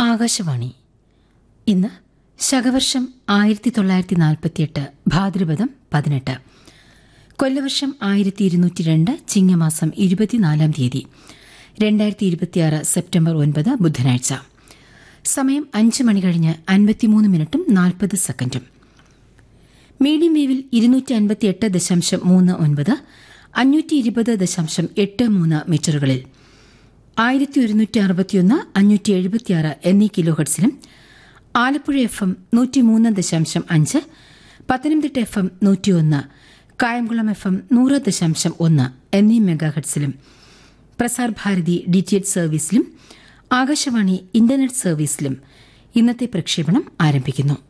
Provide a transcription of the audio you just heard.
ആകാശവാണി ഇന്ന് ശകവർഷം ആയിരത്തി തൊള്ളായിരത്തി നാൽപ്പത്തിയെട്ട് ഭാദ്രപദം പതിനെട്ട് കൊല്ലവർഷം ആയിരത്തി ഇരുന്നൂറ്റി രണ്ട് ചിങ്ങമാസം ഇരുപത്തിനാലാം തീയതി രണ്ടായിരത്തി ഇരുപത്തിയാറ് സെപ്റ്റംബർ ഒൻപത് ബുധനാഴ്ച സമയം അഞ്ച് മണി കഴിഞ്ഞ് അൻപത്തിമൂന്ന് മിനിറ്റും നാൽപ്പത് സെക്കൻഡും മീഡിയം വേവിൽ ഇരുന്നൂറ്റി അൻപത്തിയെട്ട് ദശാംശം മൂന്ന് ഒൻപത് അഞ്ഞൂറ്റി ഇരുപത് ദശാംശം എട്ട് മൂന്ന് മീറ്ററുകളിൽ ആയിരത്തി ഒരുന്നൂറ്റി അറുപത്തിയൊന്ന് അഞ്ഞൂറ്റി എഴുപത്തിയാറ് എന്നീ കിലോ ഹെർട്സിലും ആലപ്പുഴ എഫ് എം നൂറ്റിമൂന്ന് ദശാംശം അഞ്ച് പത്തനംതിട്ട എഫ് എം നൂറ്റിയൊന്ന് കായംകുളം എഫ് എം നൂറ് ദശാംശം ഒന്ന് എന്നീ മെഗാഹെർട്സിലും Prasar Bharati D T H സർവീസിലും ആകാശവാണി ഇന്റർനെറ്റ് സർവീസിലും ഇന്നത്തെ പ്രക്ഷേപണം ആരംഭിക്കുന്നു